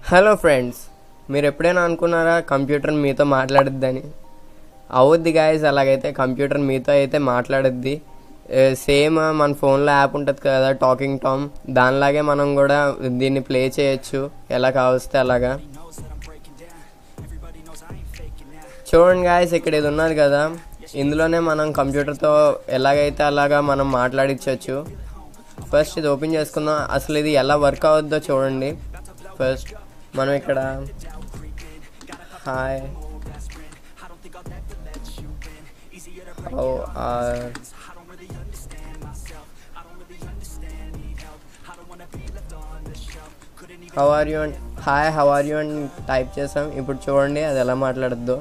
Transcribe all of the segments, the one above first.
Hello friends మీరు ఎప్పుడైనా అనుకున్నారా కంప్యూటర్ మీతో మాట్లాడుద్దని అవుద్ది గాయస్ అలాగైతే కంప్యూటర్ మీతో అయితే మాట్లాడుద్ది సేమ్ మన ఫోన్లో యాప్ ఉంటుంది కదా టాకింగ్ టామ్ దానిలాగే మనం కూడా దీన్ని ప్లే చేయొచ్చు ఎలా కావస్తే అలాగా చూడండి గాయస్ ఇక్కడ ఇది ఉన్నది కదా ఇందులోనే మనం కంప్యూటర్తో ఎలాగైతే అలాగా మనం మాట్లాడించవచ్చు ఫస్ట్ ఇది ఓపెన్ చేసుకుందాం అసలు ఇది ఎలా వర్క్ అవుద్దో చూడండి ఫస్ట్ మనం ఇక్కడ hi how are how are you and hi how are you అని టైప్ చేసాం ఇప్పుడు చూడండి అది ఎలా మాట్లాడద్దు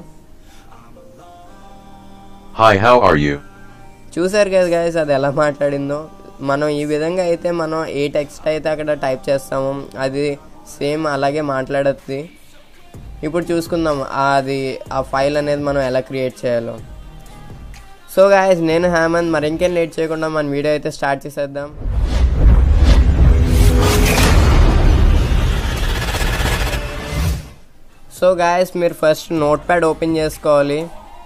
Hi, how are you? చూసారు కదా గైస్ అది ఎలా మాట్లాడిందో మనం ఈ విధంగా అయితే మనం ఏ టెక్స్ట్ అయితే అక్కడ టైప్ చేస్తామో అది సేమ్ అలాగే మాట్లాడుద్ది ఇప్పుడు చూసుకుందాం అది ఆ ఫైల్ అనేది మనం ఎలా క్రియేట్ చేయాలో సో గాయస్ నేను హేమంత్ మరి ఇంకేం లేట్ చేయకుండా మన వీడియో అయితే స్టార్ట్ చేసేద్దాం సో గాయస్ మీరు ఫస్ట్ నోట్ ప్యాడ్ ఓపెన్ చేసుకోవాలి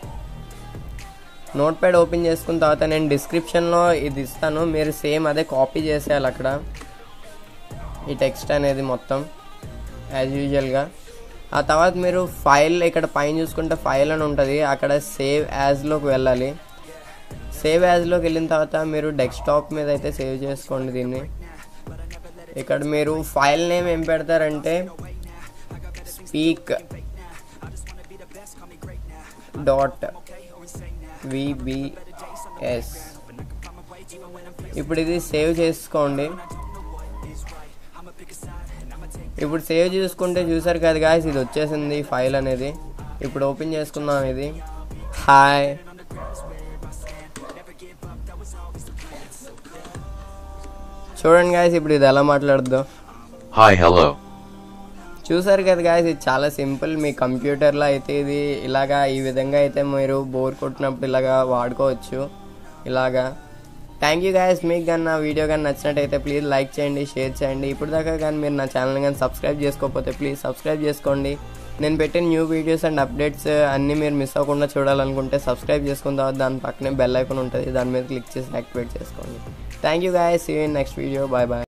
నోట్ ప్యాడ్ ఓపెన్ చేసుకున్న తర్వాత నేను డిస్క్రిప్షన్లో ఇది ఇస్తాను మీరు సేమ్ అదే కాపీ చేసేయాలి అక్కడ ఈ టెక్స్ట్ అనేది మొత్తం యాజ్ యూజువల్గా ఆ తర్వాత మీరు ఫైల్ ఇక్కడ పైన చూసుకుంటే ఫైల్ అని ఉంటుంది అక్కడ సేవ్ యాజ్లోకి వెళ్ళాలి సేవ్ యాజ్లోకి వెళ్ళిన తర్వాత మీరు డెస్క్టాప్ మీద అయితే సేవ్ చేసుకోండి దీన్ని ఇక్కడ మీరు ఫైల్ నేమ్ ఏం పెడతారంటే స్పీక్ డాట్ విబిఎస్ ఇప్పుడు ఇది సేవ్ చేసుకోండి ఇప్పుడు సేవ్ చేసుకుంటే చూసారు కదా గాయస్ ఇది వచ్చేసింది ఫైల్ అనేది ఇప్పుడు ఓపెన్ చేసుకుందాం ఇది హాయ్ చూడండి గాయస్ ఇప్పుడు ఇది ఎలా మాట్లాడద్దు Hi, hello. చూసారు కదా గాయస్ ఇది చాలా సింపుల్ మీ కంప్యూటర్లో అయితే ఇది ఇలాగా ఈ విధంగా అయితే మీరు బోర్ కొట్టినప్పుడు ఇలాగా వాడుకోవచ్చు ఇలాగా థ్యాంక్ యూ గాయస్ మీకు కానీ నా వీడియో కానీ నచ్చినట్టయితే ప్లీజ్ లైక్ చేయండి షేర్ చేయండి ఇప్పుడు దాకా కానీ మీరు నా ఛానల్ కానీ సబ్స్క్రైబ్ చేసుకోకపోతే ప్లీజ్ సబ్స్క్రైబ్ చేసుకోండి నేను పెట్టిన న్యూ వీడియోస్ అండ్ అప్డేట్స్ అన్నీ మీరు మిస్ అవ్వకుండా చూడాలనుకుంటే సబ్స్క్రైబ్ చేసుకున్న తర్వాత దాని పక్కనే బెల్ ఐకాన్ ఉంటుంది దాని మీద క్లిక్ చేసి యాక్టివేట్ చేసుకోండి thank you guys see next video bye bye